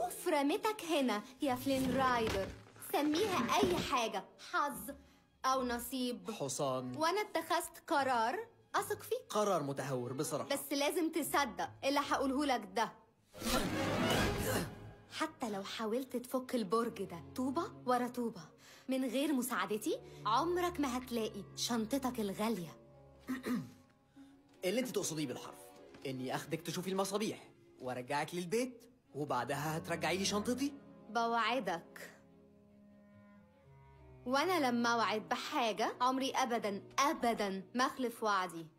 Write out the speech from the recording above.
الظروف رمتك هنا يا فلين رايدر سميها أي حاجة حظ أو نصيب حصان وأنا اتخذت قرار أثق فيه قرار متهور بصراحة بس لازم تصدق اللي هقوله لك ده حتى لو حاولت تفك البرج ده طوبة ورا طوبة من غير مساعدتي عمرك ما هتلاقي شنطتك الغالية اللي انت تقصديه بالحرف اني اخدك تشوفي المصابيح وارجعك للبيت وبعدها هترجعي لي شنطتي بوعدك وانا لما اوعد بحاجة عمري ابدا ابدا ما اخلف وعدي